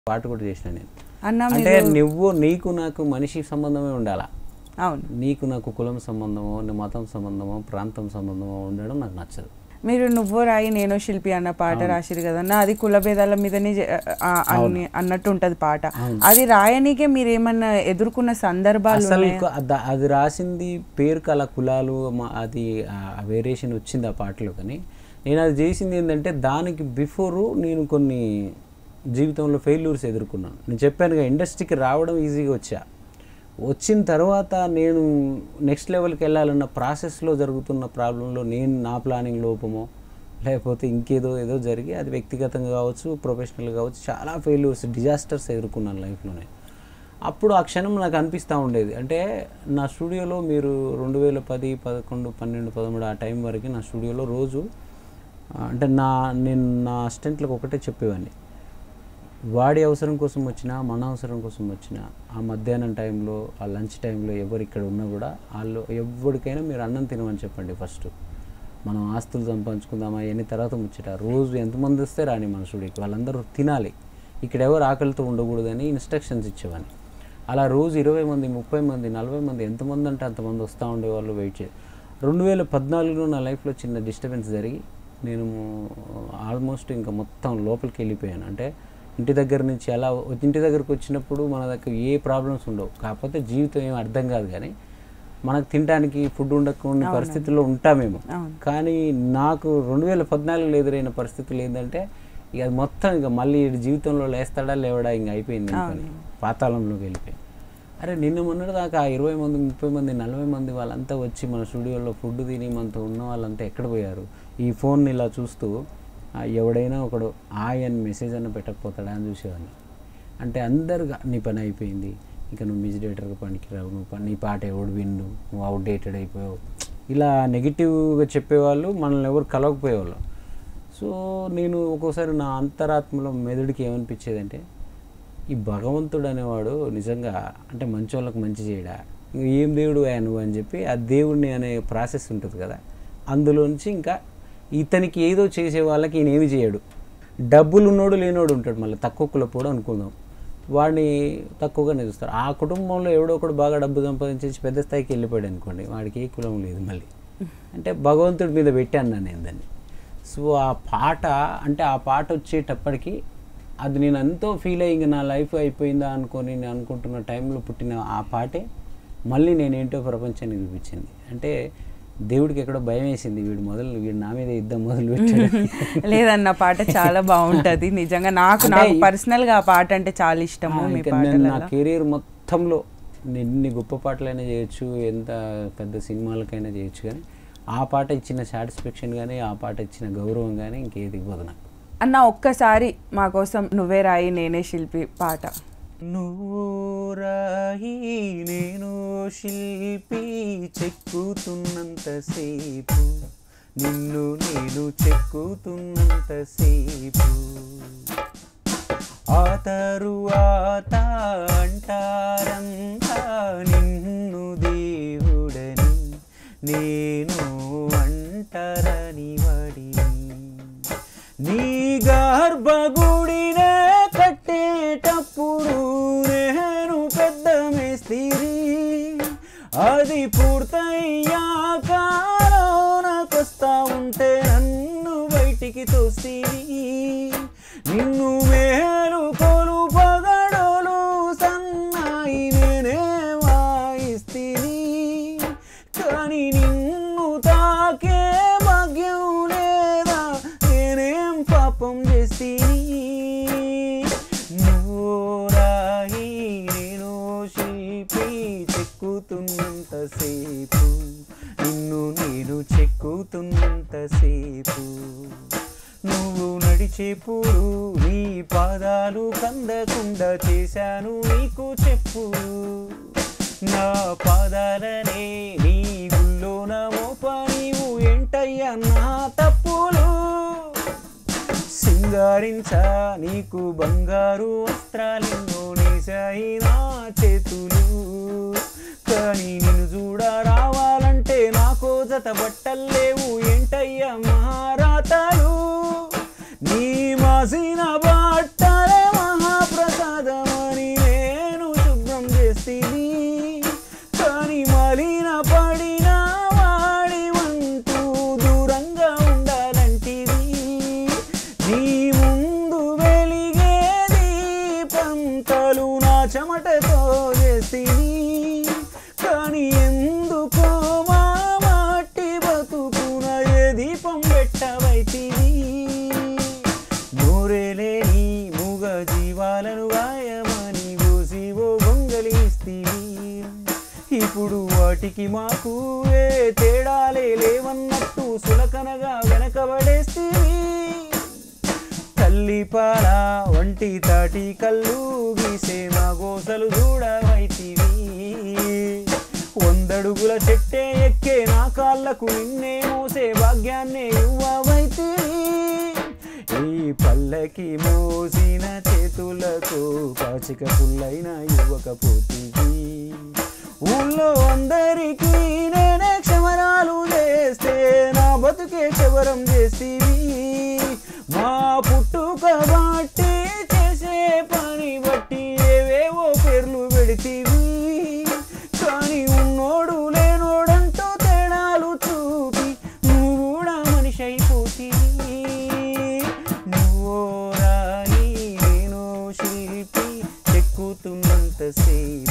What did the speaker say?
పాట కూడా చేసిన నేను అన్న అంటే మీరు నువ్వు నీకు నాకు మనిషి సంబంధమే ఉండాలా అవును నీకు నాకు కులం సంబంధమో నీ మతం సంబంధమో ప్రాంతం సంబంధమో ఉండడం నాకు నచ్చదు మీరు నువ్వు రాయి నేను శిల్పి అన్న పాట రాసిరు కదన్న అది కుల భేదాల మీదనే జ- ఆ, అన్ని అన్నట్టు ఉంటది పాట అది రాయనీకే మీరు ఏమన్నా ఎదుర్కొన్న సందర్భాలు అసలు ఉన్నాయా? కు- అద- అది రాసింది పేరు కల కులాలు మ- అది వేరియేషన్ వచ్చింది ఆ పాటలో కానీ నేను అది చేసింది ఏంటంటే దానికి బిఫోరు నేను కొన్ని జీవితంలో ఫెయిల్యూర్స్ ఎదుర్కొన్నాను నేను చెప్పానుగా ఇండస్ట్రీకి రావడం ఈజీగా వచ్చా వచ్చిన తర్వాత నేను నెక్స్ట్ లెవెల్కి వెళ్ళాలన్న ప్రాసెస్లో జరుగుతున్న ప్రాబ్లంలో నేను నా ప్లానింగ్ లోపమో లేకపోతే ఇంకేదో ఏదో జరిగి అది వ్యక్తిగతంగా కావచ్చు ప్రొఫెషనల్ కావచ్చు చాలా ఫెయిల్యూర్స్ డిజాస్టర్స్ ఎదుర్కొన్నాను లైఫ్లోనే అప్పుడు ఆ క్షణం నాకు అనిపిస్తూ ఉండేది అంటే నా స్టూడియోలో మీరు రెండు వేల పది పదకొండు పన్నెండు పదమూడు ఆ టైం వరకు నా స్టూడియోలో రోజు ఆ, అంటే నా నేను నా అసిస్టెంట్లకు ఒకటే చెప్పేవాడిని వాడి అవసరం కోసం వచ్చినా మన అవసరం కోసం వచ్చినా ఆ మధ్యాహ్నం టైంలో ఆ లంచ్ టైంలో ఎవరు ఇక్కడ ఉన్నా కూడా వాళ్ళు ఎవరికైనా మీరు అన్నం తినమని చెప్పండి ఫస్ట్ మనం ఆస్తులు సంపాదించుకుందామా ఎన్ని తర్వాత ముచ్చట రోజు ఎంతమంది వస్తే రాని మన స్టూడియోకి వాళ్ళందరూ తినాలి ఇక్కడ ఎవరు ఆకలితో ఉండకూడదని ఇన్స్ట్రక్షన్స్ ఇచ్చేవాడిని అలా రోజు ఇరవై మంది ముప్పై మంది నలభై మంది ఎంతమంది అంటే అంతమంది వస్తూ ఉండేవాళ్ళు వెయిట్ చే రెండు వేల పద్నాలుగులో నా లైఫ్లో చిన్న డిస్టర్బెన్స్ జరిగి నేను ఆల్మోస్ట్ ఇంకా మొత్తం లోపలికి వెళ్ళిపోయాను అంటే ఇంటి దగ్గర నుంచి అలా ఇంటి దగ్గరకు వచ్చినప్పుడు మన దగ్గర ఏ ప్రాబ్లమ్స్ ఉండవు కాకపోతే జీవితం ఏం అర్థం కాదు కానీ మనకు తినడానికి ఫుడ్ ఉండకుండా పరిస్థితుల్లో ఉంటామేమో అవును. కానీ నాకు రెండు వేల పద్నాలుగులో ఎదురైన పరిస్థితులు ఏంటంటే ఇక అది మొత్తం ఇక మళ్ళీ ఈడు జీవితంలో లేస్తాడా లేవడా ఇంక అయిపోయింది ఇంక పని. పాతాళంలోకి వెళ్ళిపోయి అరే నిన్న మొన్నటి దాకా ఆ ఇరవై మంది ముప్పై మంది నలభై మంది వాళ్ళంతా వచ్చి మన స్టూడియోలో ఫుడ్ తిని మనతో ఉన్న వాళ్ళంతా ఎక్కడ పోయారు ఈ ఫోన్ ఇలా చూస్తూ ఆ, ఎవడైనా ఒకడు హాయ్ అని మెసేజ్ అన్న పెట్టకపోతాడా అని చూసేవాడిని అంటే అందరుగా నీ పని అయిపోయింది ఇంకా నువ్వు మిజిడేటర్గా పనికిరావు నువ్వు పని- నీ పాట ఎవడు విండు నువ్వు అవుట్డేటెడ్ అయిపోయావు ఇలా నెగిటివ్గా చెప్పేవాళ్ళు మనల్ని ఎవరు కలవకపోయేవాళ్ళు సో నేను ఒక్కోసారి నా అంతరాత్మలో మెదడుకి ఏమనిపించేదంటే ఈ భగవంతుడు అనేవాడు నిజంగా అంటే మంచోళ్ళకి మంచి చేయడా ఇంక ఏం దేవుడు ఆయన నువ్వు అని చెప్పి ఆ దేవుడిని అనే ప్రాసెస్ ఉంటుంది కదా అందులోంచి ఇంకా ఇతనికి ఏదో చేసే వాళ్ళకి ఈయన ఏమి చేయడు డబ్బులు ఉన్నోడు లేనోడు ఉంటాడు మళ్ళీ తక్కువ కులపోడు అనుకుందాం వాడిని తక్కువగానే చూస్తారు ఆ కుటుంబంలో ఎవడో ఒకడు బాగా డబ్బు సంపాదించేసి పెద్ద స్థాయికి వెళ్ళిపోయాడు అనుకోండి వాడికి ఏ కులం లేదు మళ్ళీ అంటే భగవంతుడి మీద పెట్టాను నేను దాన్ని సో ఆ పాట అంటే ఆ పాట వచ్చేటప్పటికి అది నేను ఎంతో ఫీల్ అయ్యి ఇంక నా లైఫ్ అయిపోయిందా అనుకొని నేను అనుకుంటున్న టైంలో పుట్టిన ఆ పాటే మళ్ళీ నేనేంటో ప్రపంచాన్ని చూపించింది అంటే దేవుడికి ఎక్కడో భయం వేసింది వీడు మొదలు వీడు నా మీద యుద్ధం మొదలు పెట్టాడు లేదన్న పాట చాలా బాగుంటది నిజంగా నాకు అంటే నాకు ఈ- పర్సనల్ గా ఆ పాట అంటే చాలా ఇష్టము మీ ఇంకా నేను నా పాటలలో కెరీర్ మొత్తంలో నేను ఎన్ని గొప్ప పాటలైనా చేయొచ్చు ఎంత పెద్ద సినిమాలకైనా చేయొచ్చు కానీ ఆ పాట ఇచ్చిన సాటిస్ఫాక్షన్ కానీ ఆ పాట ఇచ్చిన గౌరవం కానీ ఇంకేది ఇవ్వదు నాకు అన్న ఒక్కసారి మా కోసం నువ్వే రాయి నేనే శిల్పి పాట నువ్వు రాయి నేను శిల్పి చెక్కుతున్నంతసేపు నిన్ను నేను చెక్కుతున్నంతసేపు ఆ తరువాత అంటారంతా నిన్ను దేవుడని నేను అంటరని వడిని నీ గర్భగుడినే కట్టేటప్పుడు నేను పెద్ద మేస్తిరి అది పూర్తయ్యాక నాకొస్తా ఉంటే నన్ను బయటికి తోసిరి నిన్ను మేలు కొలు పగడలు సన్నాయి నేనే వాయిస్తిని కానీ నిన్ను తాకే భాగ్యం లేదా నేనేం పాపం చేస్తిని నువ్వు రాయి నేను శిల్పి చెక్కుతున్నంతసేపు నిన్ను నేను చెక్కుతున్నంతసేపు నువ్వు నడిచేప్పుడు నీ పాదాలు కందకుండా చేశాను నీకు చెప్పు నా పాదాలనే నీ గుల్లోన మోప నీవు ఏంటయ్యా నా తప్పులు సింగారించా నీకు బంగారు వస్త్రాలెన్నో నేసాయి నా చేతులు కానీ నిన్ను చూడ రావాలంటే నాకో జత బట్టల్లేవు ఏంటయ్యా మహారాతలు నీ మాసిన బట్టలే మహాప్రసాదాలు చెమటతో చేసిని కానీ ఎందుకో మా మాటి బతుకున ఏ దీపం పెట్టవైతివి నోరేలేని మూగ జీవాలను గాయమని గోసి ఓ గొంగలిస్తివి ఇప్పుడు వాటికి మాకు ఏ తేడాలే లేవన్నట్టు సులకనగా వెనకబడేస్తివి తల్లి పాల వంటి తాటి కళ్ళు గీసే మా గోసలు చూడవైతివి వందడుగుల చెట్టే ఎక్కే నా కాళ్ళకు నిన్నే మోసే భాగ్యాన్నే ఇవ్వవైతివి ఈ పల్లకి మోసిన చేతులకు పాచిక పుల్లైన ఇవ్వకపోతివి ఊళ్ళో అందరికీ నేనే క్షమరాలు చేస్తే నా బతుకే క్షవరం చేసివి మా పుట్టుక బట్టి చేసే పని బట్టి ఏవేవో పేర్లు పెడితివి కానీ ఉన్నోడు లేనోడంటూ తేడాలు చూపి నువ్వు కూడా మనిషి అయిపోతివి నువ్వో రాయి నేను శిల్పి చెక్కుతున్నంతసేపు